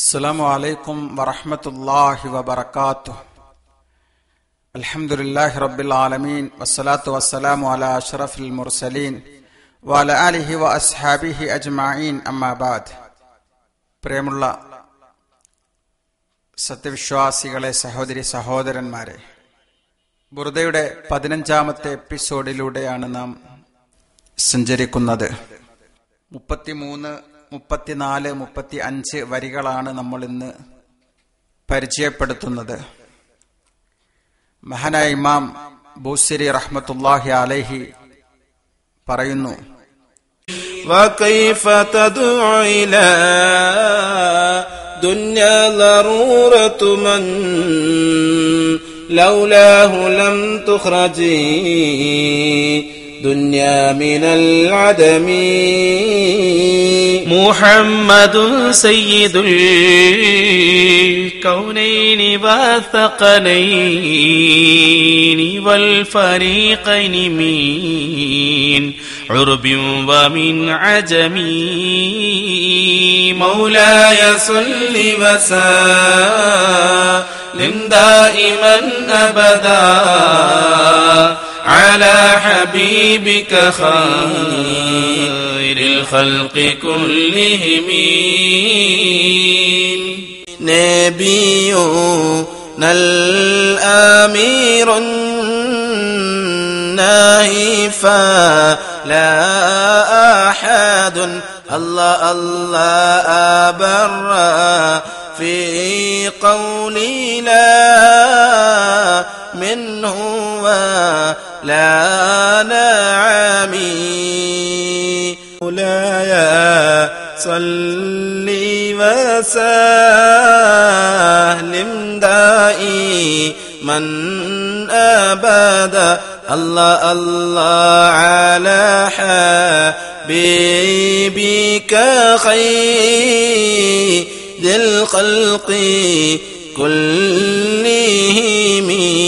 السلام عليكم ورحمة الله وبركاته الحمد لله رب العالمين والصلاة والسلام على أشرف المرسلين وعلى آله وأصحابه أجمعين أما بعد പ്രിയമുള്ള സത്യവിശ്വാസികളെ സഹോദരി സഹോദരന്മാരെ ബുറുദയുടെ പതിനഞ്ചാമത്തെ എപ്പിസോഡിലൂടെയാണ് നാം സഞ്ചരിക്കുന്നത് മുപ്പത്തിമൂന്ന് മുപ്പത്തിനാല് മുപ്പത്തി അഞ്ച് വരികളാണ് നമ്മൾ ഇന്ന് പരിചയപ്പെടുത്തുന്നത് മഹാനായ ഇമാം ബൂസിരി റഹ്മത്തുല്ലാഹി അലൈഹി പറയുന്നു وكيف تدعو إلى دنيا ضرورة من لولاه لم تخرجي دنيا من العدم محمد سيد الكونين والثقلين والفريقين من عرب ومن عجم مولاي صل وسلم دائما أبدا على حبيبك خير الخلق كلهم نبينا الأمير الناهي فلا أحد الله الله أبر في قولي لا منه ولا نعمي مولاي صلي وسلم دائي من أبدا الله الله على حبيبك خير ذي الخلق كلهم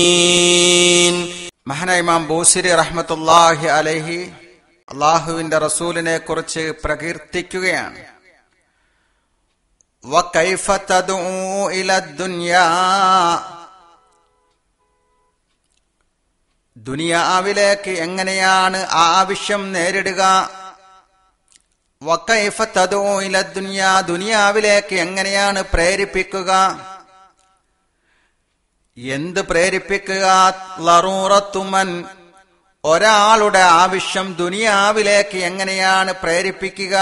മഹാനായ ഇമാം ബൂസിരി റഹ്മത്തുല്ലാഹി അലൈഹി അള്ളാഹുവിന്റെ റസൂലിനെ കുറിച്ച് പ്രകീർത്തിക്കുകയാണ് وكيف تدعو إلى الدنيا ദുനിയാവിലേക്ക് എങ്ങനെയാണ് ആ ആവശ്യം നേരിടുക വക്കൈഫ തദോ ഇല ദുനിയ ദുനിയാവിലേക്ക് എങ്ങനെയാണ് പ്രേരിപ്പിക്കുക എന്ത് പ്രേരിപ്പിക്കുക ലറൂറത്തുമൻ ഒരാളുടെ ആവശ്യം ദുനിയാവിലേക്ക് എങ്ങനെയാണ് പ്രേരിപ്പിക്കുക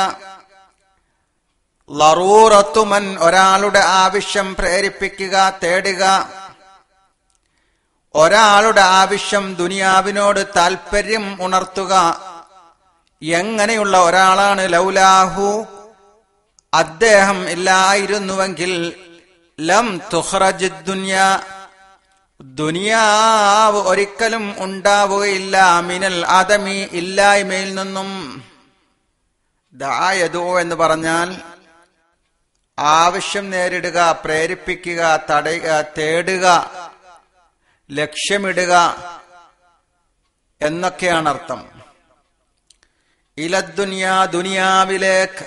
ലറൂറത്തുമൻ ഒരാളുടെ ആവശ്യം പ്രേരിപ്പിക്കുക തേടുക ഒരാളുടെ ആവശ്യം ദുനിയാവിനോട് താൽപ്പര്യം ഉണർത്തുക എങ്ങനെയുള്ള ഒരാളാണ് ലൗലാഹു അദ്ദേഹം ഇല്ലായിരുന്നുവെങ്കിൽ ലം തുഹ്റജ് ദുനിയ ദുനിയാവ് ഒരിക്കലും ഉണ്ടാവുകയില്ല മിനൽ ആദമി ഇല്ലായ്മയിൽ നിന്നും ദായതോ എന്ന് പറഞ്ഞാൽ ആവശ്യം നേരിടുക പ്രേരിപ്പിക്കുക തടയുക തേടുക ലക്ഷ്യമിടുക എന്നൊക്കെയാണ് അർത്ഥം ഇലദ്ദുനിയ ദുനിയാവിലേക്ക്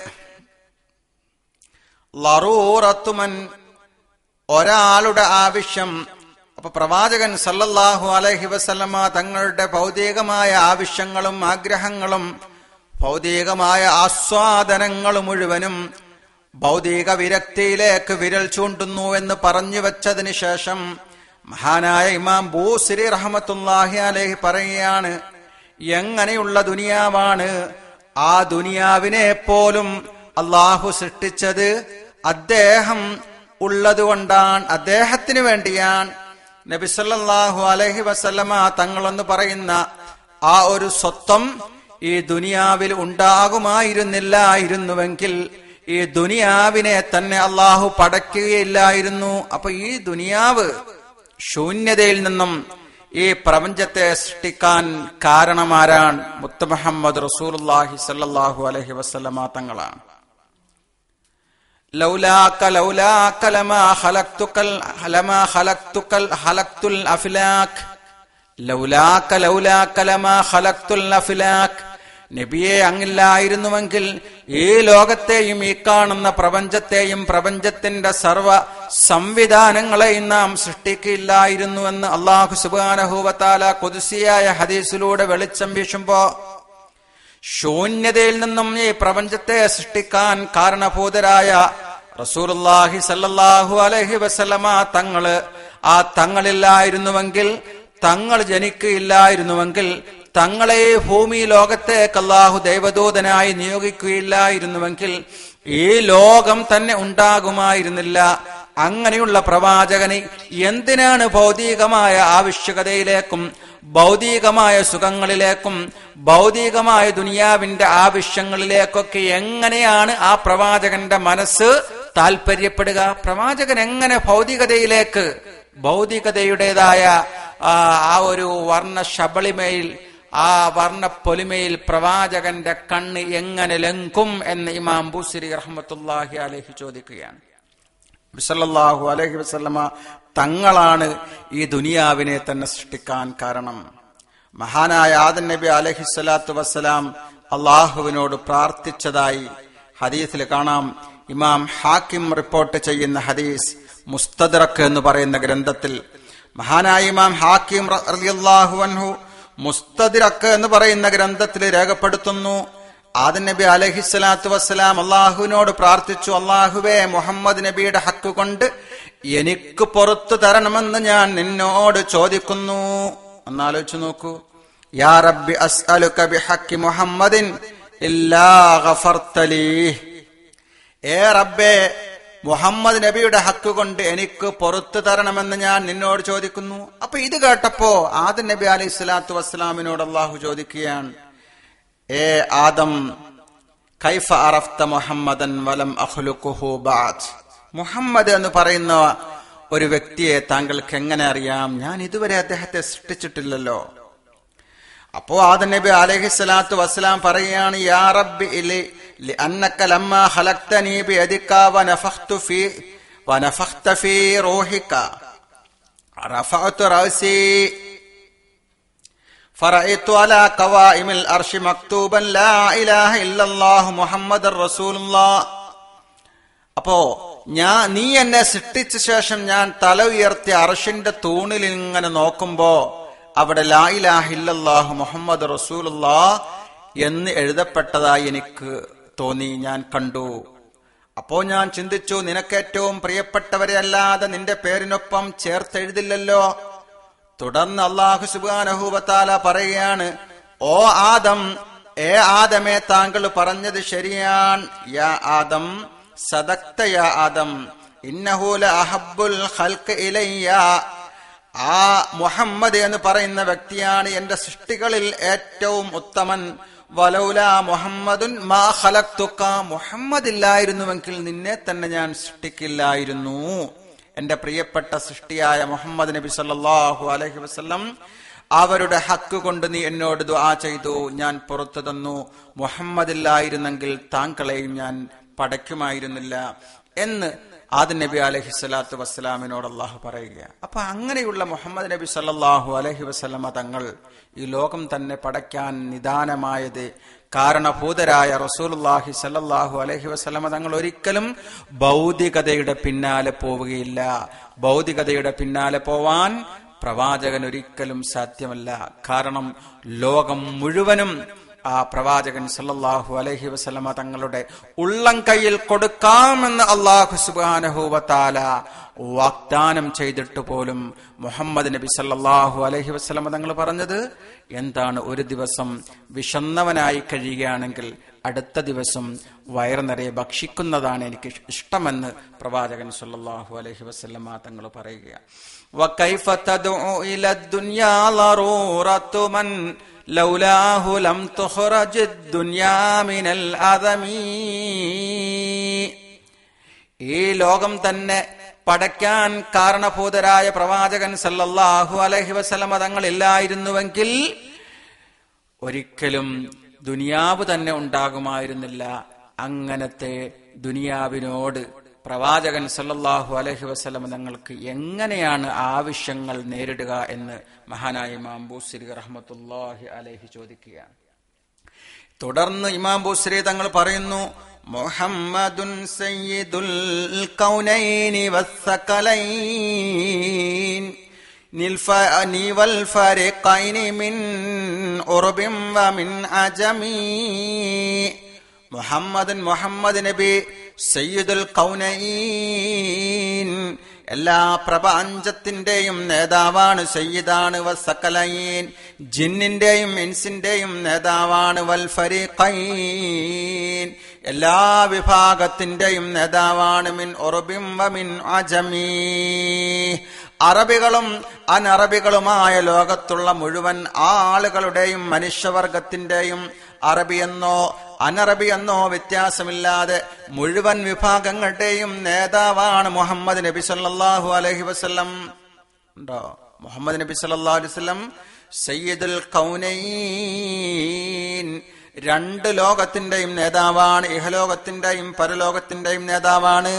ലറൂറത്തുമൻ ഒരാളുടെ ആവശ്യം അപ്പൊ പ്രവാചകൻ സല്ലല്ലാഹു അലൈഹി വസല്ലമ തങ്ങളുടെ ഭൗതികമായ ആവശ്യങ്ങളും ആഗ്രഹങ്ങളും ഭൗതികമായ ആസ്വാദനങ്ങൾ മുഴുവനും ഭൗതിക വിരക്തിയിലേക്ക് വിരൽ ചൂണ്ടുന്നു എന്ന് പറഞ്ഞു വെച്ചതിന് ശേഷം മഹാനായ ഇമാം ബൂസിരി റഹമത്തുല്ലാഹി അലൈഹി പറയുകയാണ് എങ്ങനെയുള്ള ദുനിയാവാണ് ആ ദുനിയാവിനെ പോലും അള്ളാഹു സൃഷ്ടിച്ചത് അദ്ദേഹം ഉള്ളതുകൊണ്ടാണ് അദ്ദേഹത്തിന് വേണ്ടിയാണ് നബിസല്ലാഹു അലഹി വസല്ലമ തങ്ങളെന്ന് പറയുന്ന ആ ഒരു സ്വത്വം ഈ ദുനിയാവിൽ ഉണ്ടാകുമായിരുന്നില്ലായിരുന്നുവെങ്കിൽ ഈ ദുനിയാവിനെ തന്നെ അള്ളാഹു പടയ്ക്കുകയില്ലായിരുന്നു അപ്പൊ ഈ ദുനിയാവ് ശൂന്യതയിൽ നിന്നും ഈ പ്രപഞ്ചത്തെ സൃഷ്ടിക്കാൻ കാരണമാരാണ് മുത്ത മുഹമ്മദ് റസൂലുല്ലാഹി സല്ലാഹു അലഹി വസ്ലമ തങ്ങളാണ് ലൗലാക്ക ലൗലാക്ക ലമാ ഖലഖ്തുക്കൽ ലമാ ഖലഖ്തുക്കൽ ഖലഖ്തുൽ അഫ്ലാഖ് ലൗലാക്ക ലൗലാക്ക ലമാ ഖലഖ്തുൽ അഫ്ലാഖ് നബിയെ അങ്ങില്ലായിരുന്നുവെങ്കിൽ ഈ ലോകത്തെയും ഈ കാണുന്ന പ്രപഞ്ചത്തെയും പ്രപഞ്ചത്തിന്റെ സർവ സംവിധാനങ്ങളെയും നാം സൃഷ്ടിക്കില്ലായിരുന്നുവെന്ന് അള്ളാഹു സുബാനഹൂവത്താല കൊതുസിയായ ഹദീസിലൂടെ വെളിച്ചം വീശുമ്പോ ശൂന്യതയിൽ നിന്നും ഈ പ്രപഞ്ചത്തെ സൃഷ്ടിക്കാൻ കാരണഭൂതരായ റസൂലുള്ളാഹി സല്ലല്ലാഹു അലൈഹി വസല്ലമ തങ്ങള് ആ തങ്ങളില്ലായിരുന്നുവെങ്കിൽ തങ്ങൾ ജനിക്കുകയില്ലായിരുന്നുവെങ്കിൽ തങ്ങളെ ഭൂമി ലോകത്തേക്ക് അല്ലാഹു ദൈവദൂതനായി നിയോഗിക്കുകയില്ലായിരുന്നുവെങ്കിൽ ഈ ലോകം തന്നെ ഉണ്ടാകുമായിരുന്നില്ല അങ്ങനെയുള്ള പ്രവാചകന് എന്തിനാണ് ഭൗതികമായ ആവശ്യകതയിലേക്കും ഭൗതികമായ സുഖങ്ങളിലേക്കും ഭൗതികമായ ദുനിയാവിന്റെ ആവശ്യങ്ങളിലേക്കൊക്കെ എങ്ങനെയാണ് ആ പ്രവാചകന്റെ മനസ്സ് താല്പര്യപ്പെടുക പ്രവാചകൻ എങ്ങനെ ഭൗതികതയിലേക്ക് ഭൗതികതയുടേതായ ആ ആ ഒരു വർണ്ണ ശബളിമയിൽ ആ വർണ്ണ പൊലിമയിൽ പ്രവാചകന്റെ കണ്ണ് എങ്ങനെ ലംഘും എന്ന് ഇമാം ബുസിരി റഹ്മത്തുല്ലാഹി അലഹി ചോദിക്കുകയാണ് വിസല്ലാഹു അലഹി വസ്ലമ തങ്ങളാണ് ഈ ദുനിയാവിനെ തന്നെ സൃഷ്ടിക്കാൻ കാരണം മഹാനായ ആദൻ നബി അലഹി സ്വലാത്തു വസ്സലാം അള്ളാഹുവിനോട് പ്രാർത്ഥിച്ചതായി ഹദീസിൽ കാണാം ഇമാം ഹാക്കിം റിപ്പോർട്ട് ചെയ്യുന്ന ഹദീസ് മുസ്തദ്റക്ക് എന്ന് പറയുന്ന ഗ്രന്ഥത്തിൽ മഹാനായ ഇമാം ഹാക്കിം റളിയല്ലാഹു അൻഹു മുസ്തദിറക്ക് എന്ന് പറയുന്ന ഗ്രന്ഥത്തിൽ രേഖപ്പെടുത്തുന്നു ആദൻ നബി അലഹിസ്സലാത്തു വസ്സലാം അള്ളാഹുവിനോട് പ്രാർത്ഥിച്ചു അള്ളാഹുവേ മുഹമ്മദ് നബിയുടെ ഹക്ക് കൊണ്ട് എനിക്ക് പുറത്തു തരണമെന്ന് ഞാൻ നിന്നോട് ചോദിക്കുന്നു എന്നാലോചിച്ചു നോക്കൂ യാ റബ്ബി അസ്അലുക ബിഹക്കി മുഹമ്മദിൻ ഇല്ലാ ഗഫർതലീ ഏ റബ്ബേ മുഹമ്മദ് നബിയുടെ ഹക്ക് കൊണ്ട് എനിക്ക് പുറത്തു തരണമെന്ന് ഞാൻ നിന്നോട് ചോദിക്കുന്നു അപ്പൊ ഇത് കേട്ടപ്പോ ആദം നബി അലൈഹി സ്വലാത്തു വസ്സലാമിനോട് അള്ളാഹു ചോദിക്കുകയാണ് ഏ ആദം കൈഫ അറഫ്ത മുഹമ്മദൻ വലം അഖ്ലുഖുഹു ബഅദ് മുഹമ്മദ് എന്ന് പറയുന്ന ഒരു വ്യക്തിയെ താങ്കൾക്ക് എങ്ങനെ അറിയാം ഞാൻ ഇതുവരെ അദ്ദേഹത്തെ സൃഷ്ടിച്ചിട്ടില്ലല്ലോ അപ്പോ ആദം നബി അലൈഹി സ്വലാത്തു വസ്സലാം പറയുകയാണ് യാ റബ്ബി ഇലി لأنك لما خلقتني بيدك ونفخت في ونفخت في روحك رفعت رأسي فرأيت على قوائم الأرش مكتوبا لا إله إلا الله محمد رسول الله അപ്പോ ഞാൻ നീ എന്നെ സൃഷ്ടിച്ച ശേഷം ഞാൻ തല ഉയർത്തി അർഷിന്റെ തൂണിൽ ഇങ്ങനെ നോക്കുമ്പോ അവിടെ ലാ ഇലാഹ ഇല്ലല്ലാഹു മുഹമ്മദ് റസൂലുള്ളാ എന്ന് എഴുതപ്പെട്ടതായി എനിക്ക് തോന്നി ഞാൻ കണ്ടു അപ്പോ ഞാൻ ചിന്തിച്ചു നിനക്ക് ഏറ്റവും പ്രിയപ്പെട്ടവരെ അല്ലാതെ നിന്റെ പേരിനൊപ്പം ചേർത്തെഴുതില്ലല്ലോ തുടർന്ന് അള്ളാഹു സുബാനഹൂബത്താല പറയുകയാണ് ഓ ആദം ഏ ആദമേ താങ്കൾ പറഞ്ഞത് ശരിയാൻ യാ ആദം സദക്ത യാ ആദം ഇന്നഹൂല അഹബുൽ ഹൽക്ക് ഇലയ്യ ആ മുഹമ്മദ് എന്ന് പറയുന്ന വ്യക്തിയാണ് എന്റെ സൃഷ്ടികളിൽ ഏറ്റവും ഉത്തമൻ വലൗല മുഹമ്മദുൻ മാ ഖലഖ്തുക മുഹമ്മദ് ഇല്ലായിരുന്നുവെങ്കിൽ നിന്നെ തന്നെ ഞാൻ സൃഷ്ടിക്കില്ലായിരുന്നു എന്റെ പ്രിയപ്പെട്ട സൃഷ്ടിയായ മുഹമ്മദ് നബി സല്ലല്ലാഹു അലൈഹി വസല്ലം അവരുടെ ഹക്ക് കൊണ്ട് നീ എന്നോട് ദുആ ചെയ്തു ഞാൻ പുറത്തു തന്നു മുഹമ്മദ് ഇല്ലായിരുന്നെങ്കിൽ താങ്കളെയും ഞാൻ പടയ്ക്കുമായിരുന്നില്ല എന്ന് ആദ് നബി അലഹി സ്വലാത്തു വസ്സലാമിനോട് അള്ളാഹു പറയുക അപ്പൊ അങ്ങനെയുള്ള മുഹമ്മദ് നബി സല്ലാഹു അലഹി വസ്ലമ തങ്ങൾ ഈ ലോകം തന്നെ പടയ്ക്കാൻ നിദാനമായത് കാരണഭൂതരായ റസൂലുല്ലാഹി സല്ലല്ലാഹു അലൈഹി വസല്ലമ തങ്ങൾ ഒരിക്കലും ഭൗതികതയുടെ പിന്നാലെ പോവുകയില്ല ഭൗതികതയുടെ പിന്നാലെ പോവാൻ പ്രവാചകൻ ഒരിക്കലും സാധ്യമല്ല കാരണം ലോകം മുഴുവനും ആ പ്രവാചകൻ സല്ലല്ലാഹു അലൈഹി വസല്ലമ തങ്ങളുടെ ഉള്ളം കയ്യിൽ കൊടുക്കാമെന്ന് അള്ളാഹു സുബാനഹുവത്താല വാഗ്ദാനം ചെയ്തിട്ട് പോലും മുഹമ്മദ് നബി സല്ലല്ലാഹു അലൈഹി വസല്ലമ തങ്ങൾ പറഞ്ഞത് എന്താണ് ഒരു ദിവസം വിഷന്നവനായി കഴിയുകയാണെങ്കിൽ അടുത്ത ദിവസം വയറ് നിറയെ ഭക്ഷിക്കുന്നതാണ് എനിക്ക് ഇഷ്ടമെന്ന് പ്രവാചകൻ സല്ലല്ലാഹു അലൈഹി വസല്ലമ തങ്ങൾ പറയുക وكيف تدعو إلى الدنيا ضرورة من لولاه لم تخرج الدنيا من الأذم ഈ ലോകം തന്നെ പടയ്ക്കാൻ കാരണഭൂതരായ പ്രവാചകൻ സല്ലല്ലാഹു അലൈഹി വസല്ലമ തങ്ങളില്ലായിരുന്നുവെങ്കിൽ ഒരിക്കലും ദുനിയാവ് തന്നെ ഉണ്ടാകുമായിരുന്നില്ല അങ്ങനത്തെ ദുനിയാവിനോട് പ്രവാചകൻ സല്ലല്ലാഹു അലൈഹി വസല്ലം തങ്ങൾക്ക് എങ്ങനെയാണ് ആവശ്യങ്ങൾ നേരിടുക എന്ന് മഹാനായ ഇമാം ബൂസിരി റഹ്മത്തുല്ലാഹി അലൈഹി ചോദിക്കുകയാണ് തുടർന്ന് ഇമാം ബുസ്രി തങ്ങൾ പറയുന്നു മുഹമ്മദുൻ സയ്യിദുൽ കൗനൈനി വസ്സകലൈൻ നിൽഫ- നീവൽ ഫരിഖൈനി മിൻ ഉറുബിൻ വമിൻ അജമീ മുഹമ്മദൻ മുഹമ്മദ് നബി സയ്യിദുൽ കൗനൈൻ എല്ലാ പ്രപഞ്ചത്തിന്റെയും നേതാവാണ് സയ്യിദാണ് വസക്കലൈൻ ജിന്നിന്റെയും ഇൻസിന്റെയും നേതാവാണ് വൽ ഫരീഖൈൻ എല്ലാ വിഭാഗത്തിന്റെയും നേതാവാണ് മിൻ ഉറുബിൻ വമിൻ അജമീ അറബികളും അനറബികളുമായ ലോകത്തുള്ള മുഴുവൻ ആളുകളുടെയും മനുഷ്യവർഗത്തിന്റെയും അറബിയെന്നോ അനറബിയെന്നോ വ്യത്യാസമില്ലാതെ മുഴുവൻ വിഭാഗങ്ങളുടെയും നേതാവാണ് മുഹമ്മദ് നബി സല്ലല്ലാഹു അലൈഹി വസല്ലം ഉണ്ടോ മുഹമ്മദ് നബി സല്ലല്ലാഹു അലൈഹി വസല്ലം സയ്യിദുൽ കൗനൈൻ രണ്ട് ലോകത്തിന്റെയും നേതാവാണ് ഇഹലോകത്തിന്റെയും പരലോകത്തിന്റെയും നേതാവാണ്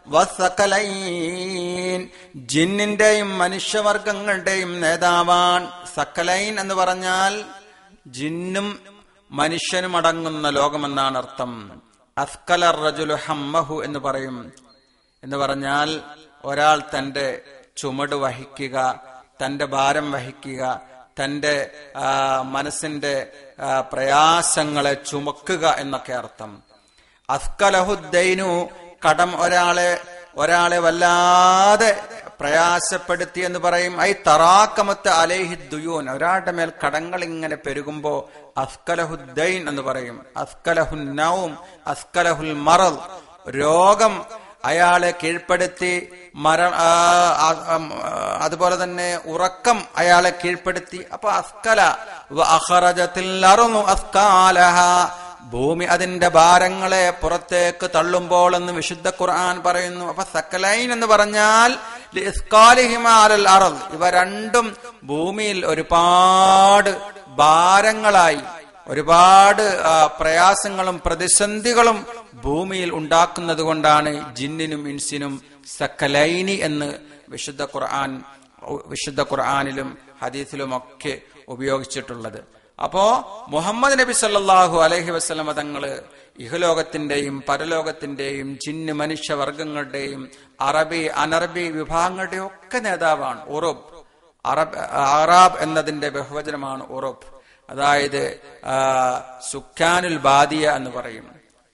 വസക്കലൈൻ ജിന്നിന്റെയും മനുഷ്യവർഗങ്ങളുടെയും നേതാവാൻ സക്കലൈൻ എന്ന് പറഞ്ഞാൽ ജിന്നും മനുഷ്യനും അടങ്ങുന്ന ലോകമെന്നാണ് അർത്ഥം അസ്കല റജുലു ഹമ്മഹു എന്ന് പറയും എന്ന് പറഞ്ഞാൽ ഒരാൾ തന്റെ ചുമട് വഹിക്കുക തന്റെ ഭാരം വഹിക്കുക തന്റെ ആ, മനസ്സിന്റെ ആ, പ്രയാസങ്ങളെ ചുമക്കുക എന്നൊക്കെ അർത്ഥം അസ്കലഹുദ്ദൈനു കടം ഒരാളെ ഒരാളെ വല്ലാതെ പ്രയാസപ്പെടുത്തി എന്ന് പറയും ഐ തറാക്കമത്ത് അലേഹി ദുയൂൻ ഒരാളുടെ മേൽ കടങ്ങൾ ഇങ്ങനെ പെരുകുമ്പോ അസ്കലഹുദ്ദൈൻ എന്ന് പറയും അസ്കലഹുൻ നൗം അസ്കലഹുൽ മറൽ രോഗം അയാളെ കീഴ്പ്പെടുത്തി മര ആ, ആ, ഉം, ആ, അതുപോലെ തന്നെ ഉറക്കം അയാളെ കീഴ്പ്പെടുത്തി അപ്പൊ അസ്കല വ അഖറജത്തിൽ അറുന്നു അസ്കാലഹ ഭൂമി അതിന്റെ ഭാരങ്ങളെ പുറത്തേക്ക് തള്ളുമ്പോൾ എന്ന് വിശുദ്ധ ഖുർആൻ പറയുന്നു അപ്പൊ സക്കലൈൻ എന്ന് പറഞ്ഞാൽ ലിസ്കാലിഹിമാലൽ അറൽ ഇവ രണ്ടും ഭൂമിയിൽ ഒരുപാട് ഭാരങ്ങളായി ഒരുപാട് ആ, പ്രയാസങ്ങളും പ്രതിസന്ധികളും ഭൂമിയിൽ ഉണ്ടാക്കുന്നത് കൊണ്ടാണ് ജിന്നിനും ഇൻസിനും സക്കലൈനി എന്ന് വിശുദ്ധ ഖുർആൻ വിശുദ്ധ ഖുർആാനിലും ഹദീസിലുമൊക്കെ ഉപയോഗിച്ചിട്ടുള്ളത് അപ്പോ മുഹമ്മദ് നബി സല്ലല്ലാഹു അലൈഹി വസല്ലമ തങ്ങള് ഇഹലോകത്തിന്റെയും പരലോകത്തിന്റെയും ജിന്ന് മനുഷ്യവർഗങ്ങളുടെയും അറബി അനറബി വിഭാഗങ്ങളുടെയും ഒക്കെ നേതാവാണ് ഉറുബ് അറബ് അറാബ് എന്നതിന്റെ ബഹുവചനമാണ് ഉറുബ് അതായത് ആ, സുഖാനുൽ ബാദിയ എന്ന് പറയും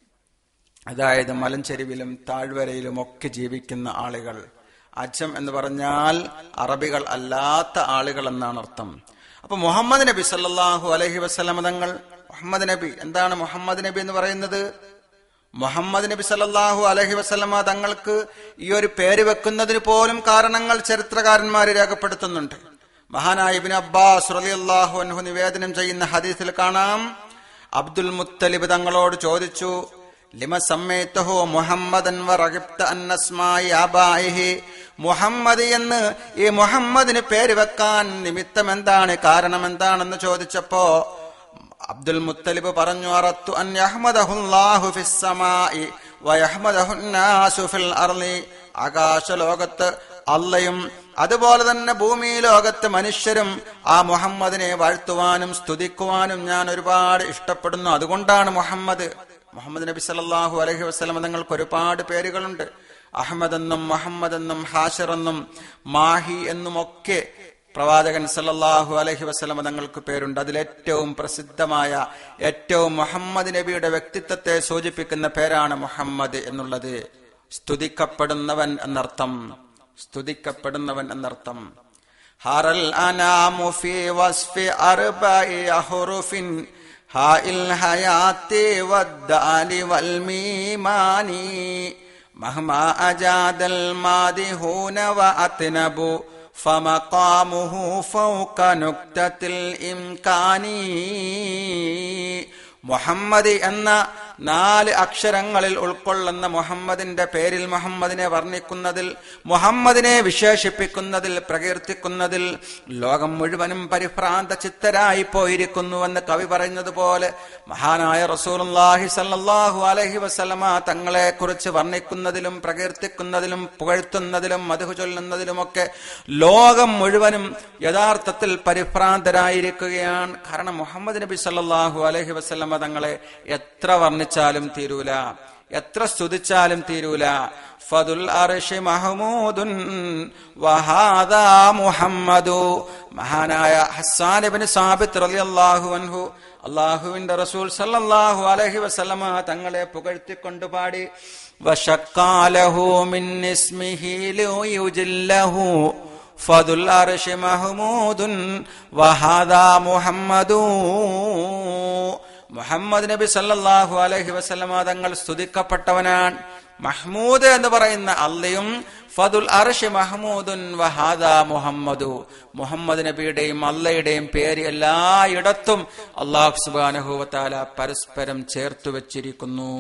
അതായത് മലഞ്ചെരിവിലും താഴ്വരയിലും ഒക്കെ ജീവിക്കുന്ന ആളുകൾ അജം എന്ന് പറഞ്ഞാൽ അറബികൾ അല്ലാത്ത ആളുകൾ എന്നാണ് അർത്ഥം അപ്പൊ മുഹമ്മദ് നബി സല്ലല്ലാഹു അലൈഹി വസല്ലമ തങ്ങൾ മുഹമ്മദ് നബി എന്താണ് മുഹമ്മദ് നബി എന്ന് പറയുന്നത് മുഹമ്മദ് നബി സല്ലല്ലാഹു അലൈഹി വസല്ലമ തങ്ങൾക്ക് ഈ ഒരു പേര് വെക്കുന്നതിന് പോലും കാരണങ്ങൾ ചരിത്രകാരന്മാർ രേഖപ്പെടുത്തുന്നുണ്ട് മഹാനായ ഇബ്നു അബ്ബാസ് റളിയല്ലാഹു അൻഹു നിവേദനം ചെയ്യുന്ന ഹദീസിൽ കാണാം അബ്ദുൽ മുത്തലിബ് തങ്ങളോട് ചോദിച്ചു ലിമ സമ്മേത്തഹോ മുഹമ്മദൻ വറഗിബ്ത അന്നസ്മായി ആബായിഹി മുഹമ്മദ് എന്ന് ഈ മുഹമ്മദിന് പേര് വെക്കാൻ നിമിത്തം എന്താണ് കാരണം എന്താണെന്ന് ചോദിച്ചപ്പോ അബ്ദുൽ മുത്തലിബ് പറഞ്ഞു അറത്തു അൻ യഹ്മദഹുല്ലാഹു ഫിസ് സമാഇ വയഹ്മദഹുന്നാസു ഫിൽ അർളി ആകാശ ലോകത്ത് അള്ളയും അതുപോലെ തന്നെ ഭൂമി ലോകത്ത് മനുഷ്യരും ആ മുഹമ്മദിനെ വാഴ്ത്തുവാനും സ്തുതിക്കുവാനും ഞാൻ ഒരുപാട് ഇഷ്ടപ്പെടുന്നു അതുകൊണ്ടാണ് മുഹമ്മദ് മുഹമ്മദ് നബി സല്ലല്ലാഹു അലൈഹി വസല്ലം തങ്ങൾക്ക് ഒരുപാട് പേരുകളുണ്ട് അഹമ്മദ് എന്നും മുഹമ്മദ് എന്നും ഹാഷിർ എന്നും മാഹി എന്നുമൊക്കെ പ്രവാചകൻ സല്ലല്ലാഹു അലൈഹി വസല്ലം തങ്ങൾക്ക് പേരുണ്ട് അതിലേറ്റവും പ്രസിദ്ധമായ ഏറ്റവും മുഹമ്മദ് നബിയുടെ വ്യക്തിത്വത്തെ സൂചിപ്പിക്കുന്ന പേരാണ് മുഹമ്മദ് എന്നുള്ളത് സ്തുതിക്കപ്പെടുന്നവൻ എന്നർത്ഥം സ്തുതിക്കപ്പെടുന്നവൻ എന്നർത്ഥം ഹറൽ അനാമു ഫി വസ്ഫി അർബഇ അഹ്റുഫിൻ ഹാഇൽ ഹയാത്തി വദ്ദാലി വൽ മീമാനി مهما أجاد المادحون وأتنبوا فمقامه فوق نكتة الإمكان മുഹമ്മദ് എന്ന നാല് അക്ഷരങ്ങളിൽ ഉൾക്കൊള്ളുന്ന മുഹമ്മദിന്റെ പേരിൽ മുഹമ്മദിനെ വർണ്ണിക്കുന്നതിൽ മുഹമ്മദിനെ വിശേഷിപ്പിക്കുന്നതിൽ പ്രകീർത്തിക്കുന്നതിൽ ലോകം മുഴുവനും പരിഭ്രാന്ത ചിത്തരായി പോയിരിക്കുന്നുവെന്ന് കവി പറയുന്നത് പോലെ മഹാനായ റസൂലുള്ളാഹി സല്ലല്ലാഹു അലൈഹി വസല്ലമ തങ്ങളെ കുറിച്ച് വർണ്ണിക്കുന്നതിലും പ്രകീർത്തിക്കുന്നതിലും പുകഴ്ത്തുന്നതിലും മധു ചൊല്ലുന്നതിലുമൊക്കെ ലോകം മുഴുവനും യഥാർത്ഥത്തിൽ പരിഭ്രാന്തരായിരിക്കുകയാണ് കാരണം മുഹമ്മദ് നബി സല്ലല്ലാഹു അലൈഹി വസല്ലമ തങ്ങളെ എത്ര വർണ്ണിച്ചാലും തീരൂല എത്ര സ്തുതിച്ചാലും തീരൂല ഫതുൽ അർഷി മഹമൂദുൻ വഹാദാ മുഹമ്മദു മഹാനായ ഹസ്സാൻ ഇബ്നു സാബിത്ത് റളിയല്ലാഹു അൻഹു അള്ളാഹുവിന്റെ റസൂൽ സല്ലല്ലാഹു അലൈഹി വസല്ലമ തങ്ങളെ പുകഴ്ത്തിക്കൊണ്ട് പാടി വശക്കാലഹു മിൻ ഇസ്മിഹി ലിയുജില്ലഹു ഫതുൽ അർഷി മഹമൂദുൻ വഹാദാ മുഹമ്മദു മുഹമ്മദ് നബി സല്ലല്ലാഹു അലൈഹി വസല്ലമ തങ്ങൾ സ്തുതിക്കപ്പെട്ടവനാണ് മഹ്മൂദ് എന്ന് പറയുന്ന അള്ളയും ഫതുൽ അർഷി മഹ്മൂദുൻ വഹാദ മുഹമ്മദു മുഹമ്മദ് നബിയുടെയും അള്ളയുടെയും പേര് എല്ലായിടത്തും അള്ളാഹു സുബാനഹുവത്താല പരസ്പരം ചേർത്തു വെച്ചിരിക്കുന്നു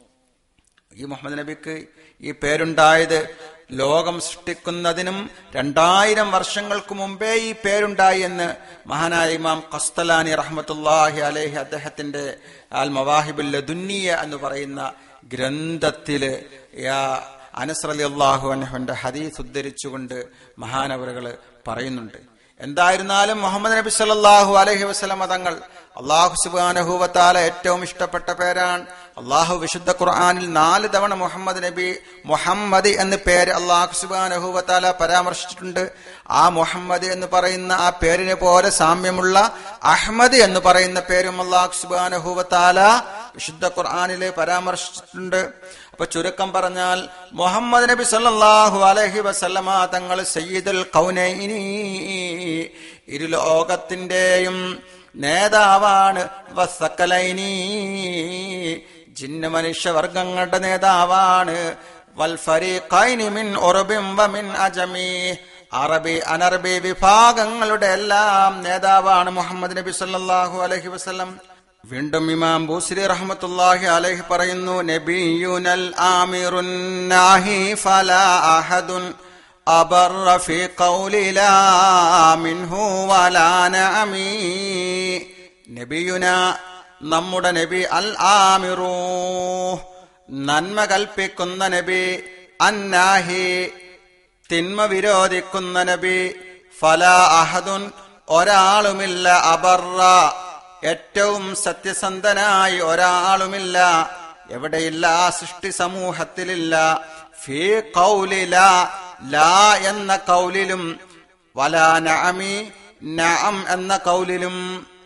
ഈ മുഹമ്മദ് നബിക്ക് ഈ പേരുണ്ടായത് ലോകം സൃഷ്ടിക്കുന്നതിനും രണ്ടായിരം വർഷങ്ങൾക്ക് മുമ്പേ ഈ പേരുണ്ടായി എന്ന് മഹാനായ ഇമാം കസ്തലാനി റഹ്മത്തുല്ലാഹി അലേഹി അദ്ദേഹത്തിന്റെ അൽ മവാഹിബുൽ ലദുന്നിയ എന്ന് പറയുന്ന ഗ്രന്ഥത്തില് അനസ് അലി അള്ളാഹു അനഹുന്റെ ഹദീസ് ഉദ്ധരിച്ചുകൊണ്ട് മഹാനവറുകൾ പറയുന്നുണ്ട് എന്തായിരുന്നാലും മുഹമ്മദ് നബി സല്ലല്ലാഹു അലൈഹി വസല്ലമ തങ്ങൾ അള്ളാഹു സുബാനഹുവത്താല ഏറ്റവും ഇഷ്ടപ്പെട്ട പേരാണ് അള്ളാഹു വിശുദ്ധ ഖുർആാനിൽ നാല് തവണ മുഹമ്മദ് നബി മുഹമ്മദ് എന്ന് പേര് അള്ളാഹു സുബാനഹുവത്താല പരാമർശിച്ചിട്ടുണ്ട് ആ മുഹമ്മദ് എന്ന് പറയുന്ന ആ പേരിന് പോലെ സാമ്യമുള്ള അഹമ്മദ് എന്ന് പറയുന്ന പേരും അള്ളാഹു സുബാനഹുവത്താല വിശുദ്ധ ഖുർആാനിലെ പരാമർശിച്ചിട്ടുണ്ട് അപ്പൊ ചുരുക്കം പറഞ്ഞാൽ മുഹമ്മദ് നബി സല്ലല്ലാഹു അലൈഹി വസല്ലമ തങ്ങൾ സയ്യിദുൽ കൗനൈനി ഇരുലോകത്തിന്റെയും നേതാവാണ് വസക്കലൈനി ജിന്ന മനുഷ്യവർഗങ്ങളുടെ നേതാവാണ് വൽഫരീഖൈനി മിൻ ഉറബിം വമിൻ അജമി അറബി അനറബി വിഭാഗങ്ങളുടെ എല്ലാം നേതാവാണ് മുഹമ്മദ് നബി സല്ലല്ലാഹു അലൈഹി വസല്ലം വീണ്ടും ഇമാം ബൂസിരി റഹ്മത്തുള്ളാഹി അലൈഹി പറയുന്നു നബിയുനൽ ആമിറുൻ നാഹി ഫലാ അഹദുൻ أبر في قول لا منه ولا نعمي നബിയുന നമ്മുടെ നബി അൽ ആമിറൂ നന്മ കൽപ്പിക്കുന്ന നബി അന്നാഹി തിന്മ വിരോധിക്കുന്ന നബി ഫല അഹദുൻ ഒരാളുമില്ല അബറ ഏറ്റവും സത്യസന്ധനായി ഒരാളുമില്ല എവിടെയില്ല ആ സൃഷ്ടി സമൂഹത്തിലില്ല ഫീ കൗലില ലാ എന്ന കൗലിലും വലാ നഅമി നഅം എന്ന കൗലിലും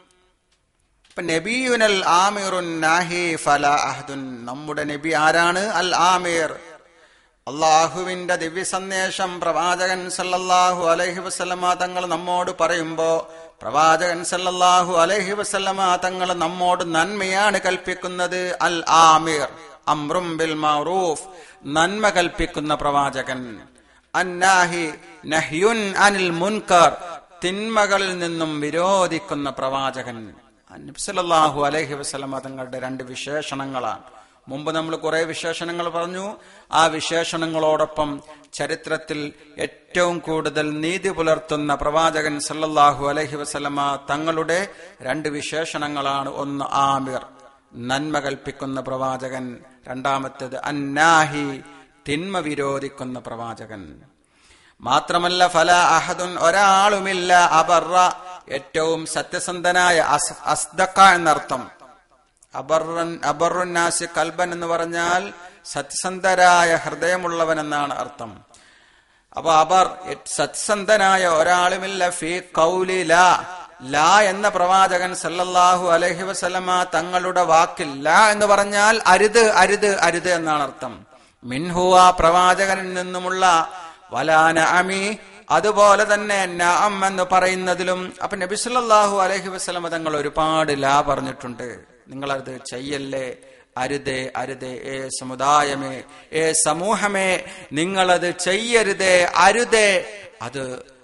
ഇപ്പൊ നബിയുനൽ ആമിറുൻ നാഹി ഫല അഹ്ദുൻ നമ്മുടെ നബി ആരാണ് അൽ ആമിർ അള്ളാഹുവിന്റെ ദിവ്യ സന്ദേശം പ്രവാചകൻ സല്ലല്ലാഹു അലൈഹി വസല്ലമ തങ്ങൾ നമ്മോട് പറയുമ്പോ പ്രവാചകൻ സല്ലല്ലാഹു അലൈഹി വസല്ലമ തങ്ങൾ നമ്മോട് നന്മയാണ് കൽപ്പിക്കുന്നത് അൽ ആമിർ അമ്രും ബിൽ മഅറൂഫ് നന്മ കൽപ്പിക്കുന്ന പ്രവാചകൻ അന്നാഹി നഹ്യുൻ അനിൽ മുൻകർ തിന്മകളിൽ നിന്നും വിരോധിക്കുന്ന പ്രവാചകൻ നബ്സലല്ലാഹു അലൈഹി വസ്ലമ തങ്ങളുടെ രണ്ട് വിശേഷണങ്ങളാണ് മുമ്പ് നമ്മൾ കുറെ വിശേഷണങ്ങൾ പറഞ്ഞു ആ വിശേഷണങ്ങളോടൊപ്പം ചരിത്രത്തിൽ ഏറ്റവും കൂടുതൽ നീതി പുലർത്തുന്ന പ്രവാചകൻ സല്ലല്ലാഹു അലൈഹി വസല്ലമ തങ്ങളുടെ രണ്ട് വിശേഷണങ്ങളാണ് ഒന്ന് ആമിർ നന്മ കൽപ്പിക്കുന്ന പ്രവാചകൻ രണ്ടാമത്തേത് അന്നാഹി തിന്മ വിരോധിക്കുന്ന പ്രവാചകൻ മാത്രമല്ല ഫല അഹദുൻ ഒരാളുമില്ല അബറ ഏറ്റവും സത്യസന്ധനായ അസ്- അസ്ദക്ക എന്നർത്ഥം അബർറൻ അബറുന്നാസി കൽബൻ എന്ന് പറഞ്ഞാൽ സത്യസന്ധരായ ഹൃദയമുള്ളവൻ എന്നാണ് അർത്ഥം അപ്പൊ അബർ സത്യസന്ധനായ ഒരാളുമില്ല ഫി കൗലി ലാ ലാ എന്ന പ്രവാചകൻ സല്ലല്ലാഹു അലൈഹി വസല്ലമ തങ്ങളുടെ വാക്കിൽ ലാ എന്ന് പറഞ്ഞാൽ അരുത് അരുത് അരുത് എന്നാണ് അർത്ഥം മിൻഹു ആ പ്രവാചകനിൽ നിന്നുമുള്ള വലാന അമി അതുപോലെ തന്നെ നഅം എന്ന് പറയുന്നതിലും അപ്പൊ നബി സല്ലല്ലാഹു അലൈഹി വസല്ലമ തങ്ങൾ ഒരുപാട് ലാ പറഞ്ഞിട്ടുണ്ട് നിങ്ങളത് ചെയ്യല്ലേ അരുതേ അരുതേ ഏ സമുദായമേ ഏ സമൂഹമേ നിങ്ങളത് ചെയ്യരുതേ അരുതേ അത്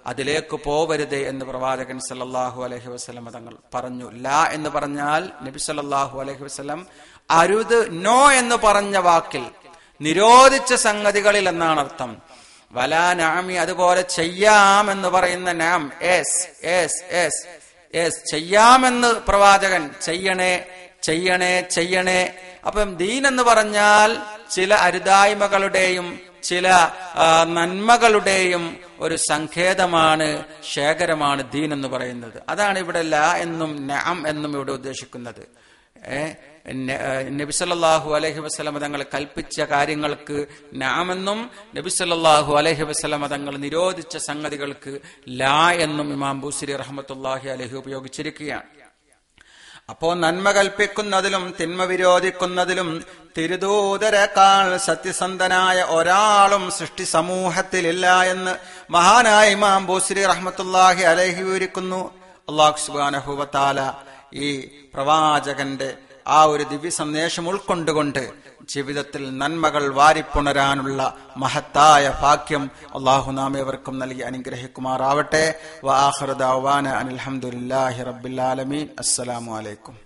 അതിലേക്ക് പോവരുത് എന്ന് പ്രവാചകൻ സല്ലല്ലാഹു അലൈഹി വസല്ലം തങ്ങൾ പറഞ്ഞു ലാ എന്ന് പറഞ്ഞാൽ നബി സല്ലല്ലാഹു അലൈഹി വസല്ലം അരുത് നോ എന്ന് പറഞ്ഞ വാക്കിൽ നിരോധിച്ച സംഗതികളിൽ എന്നാണ് അർത്ഥം വലാ നാമി അതുപോലെ ചെയ്യാം എന്ന് പറയുന്ന നാം എസ് എസ് എസ് എസ് ചെയ്യാമെന്ന് പ്രവാചകൻ ചെയ്യണേ ചെയ്യണേ ചെയ്യണേ അപ്പം ദീൻ എന്ന് പറഞ്ഞാൽ ചില അരുതായ്മകളുടെയും ചില ആ, നന്മകളുടെയും ഒരു സങ്കേതമാണ് ശേഖരമാണ് ദീൻ എന്ന് പറയുന്നത് അതാണ് ഇവിടെ ല എന്നും നാം എന്നും ഇവിടെ ഉദ്ദേശിക്കുന്നത് ഏ, ന- ഏ, നബി സല്ലല്ലാഹു അലൈഹി വസല്ലമ തങ്ങൾ കൽപ്പിച്ച കാര്യങ്ങൾക്ക് നാമെന്നും നബി സല്ലല്ലാഹു അലൈഹി വസല്ലമ തങ്ങൾ നിരോധിച്ച സംഗതികൾക്ക് ലാ എന്നും ഇമാം ബൂസിരി റഹ്മത്തുള്ളാഹി അലൈഹി ഉപയോഗിച്ചിരിക്കുകയാണ് അപ്പോ നന്മ കൽപ്പിക്കുന്നതിലും തിന്മ വിരോധിക്കുന്നതിലും തിരുദൂതരെക്കാൾ സത്യസന്ധനായ ഒരാളും സൃഷ്ടി സമൂഹത്തിലില്ല എന്ന് മഹാനായ ഇമാം ബൂസിരി റഹ്മത്തുള്ളാഹി അലൈഹി വിവരിക്കുന്നു അള്ളാഹു സുബാനഹുവത്താല ഈ പ്രവാചകന്റെ ആ ഒരു ദിവ്യ സന്ദേശം ഉൾക്കൊണ്ടുകൊണ്ട് ജീവിതത്തിൽ നന്മകൾ വാരിപ്പുണരാനുള്ള മഹത്തായ ഭാഗ്യം അള്ളാഹു നാം ഏവർക്കും നൽകി അനുഗ്രഹിക്കുമാറാവട്ടെ വാഹൃദാന അനിൽഹമുല്ലാഹി റബ്ബിലാലമീൻ അസ്സലാമു അലൈക്കും